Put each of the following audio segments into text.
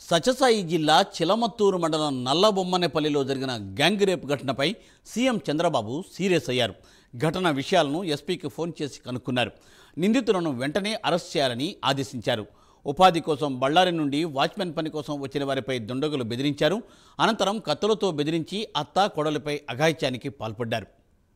సచసాయి జిల్లా చిలమత్తూరు మండలం నల్లబొమ్మనేపల్లిలో జరిగిన గ్యాంగ్ రేప్ ఘటనపై సీఎం చంద్రబాబు సీరియస్ అయ్యారు ఘటన విషయాలను ఎస్పీకి ఫోన్ చేసి కనుక్కున్నారు నిందితులను వెంటనే అరెస్ట్ చేయాలని ఆదేశించారు ఉపాధి కోసం బళ్ళారి నుండి వాచ్మెన్ పని కోసం వచ్చిన వారిపై దుండగులు బెదిరించారు అనంతరం కత్తులతో బెదిరించి అత్తా కొడలపై అఘాయిత్యానికి పాల్పడ్డారు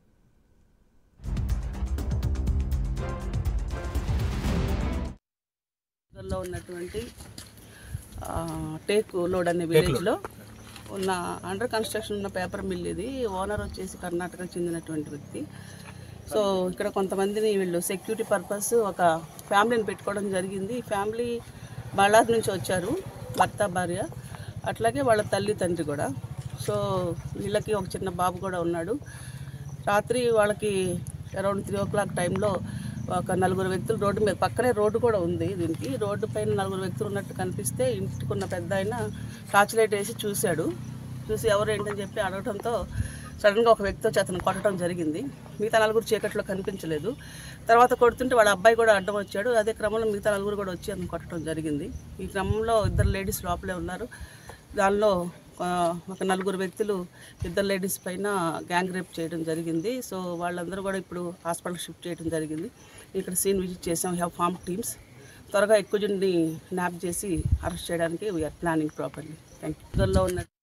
లో ఉన్నటువంటి ఆ, టేక్ లోడ్ అనే విలేజ్లో ఉన్న అండర్ కన్స్ట్రక్షన్ ఉన్న పేపర్ మిల్ ఇది ఓనర్ వచ్చేసి కర్ణాటకకు చెందినటువంటి వ్యక్తి సో ఇక్కడ కొంతమందిని వీళ్ళు సెక్యూరిటీ పర్పస్ ఒక ఫ్యామిలీని పెట్టుకోవడం జరిగింది ఈ ఫ్యామిలీ బళ్ళారి నుంచి వచ్చారు భర్త భార్య అట్లాగే వాళ్ళ తల్లి తండ్రి కూడా సో వీళ్ళకి ఒక చిన్న బాబు కూడా ఉన్నాడు రాత్రి వాళ్ళకి అరౌండ్ త్రీ ఓ క్లాక్ టైంలో ఒక నలుగురు వ్యక్తులు రోడ్డు మీద పక్కనే రోడ్డు కూడా ఉంది దీనికి రోడ్డు పైన నలుగురు వ్యక్తులు ఉన్నట్టు కనిపిస్తే ఇంటికున్న పెద్ద ఆయన టార్చ్ లైట్ వేసి చూశాడు చూసి ఎవరు ఏంటని చెప్పి అడగడంతో సడన్గా ఒక వ్యక్తి వచ్చి అతను కొట్టడం జరిగింది మిగతా నలుగురు చీకట్లో కనిపించలేదు తర్వాత కొడుతుంటే వాళ్ళ అబ్బాయి కూడా అడ్డం వచ్చాడు అదే క్రమంలో మిగతా నలుగురు కూడా వచ్చి అతను కొట్టడం జరిగింది ఈ క్రమంలో ఇద్దరు లేడీస్ లోపలే ఉన్నారు దానిలో ఆ, ఒక నలుగురు వ్యక్తులు ఇద్దరు లేడీస్ పైన గ్యాంగ్ రేప్ చేయడం జరిగింది సో వాళ్ళందరూ కూడా ఇప్పుడు హాస్పిటల్ షిఫ్ట్ చేయడం జరిగింది ఇక్కడ సీన్ విజిట్ చేసాం హ్యావ్ ఫార్మ్ టీమ్స్ త్వరగా ఎక్కువ జుండి న్యాప్ చేసి అరెస్ట్ చేయడానికి we are planning properly thank you ఉన్న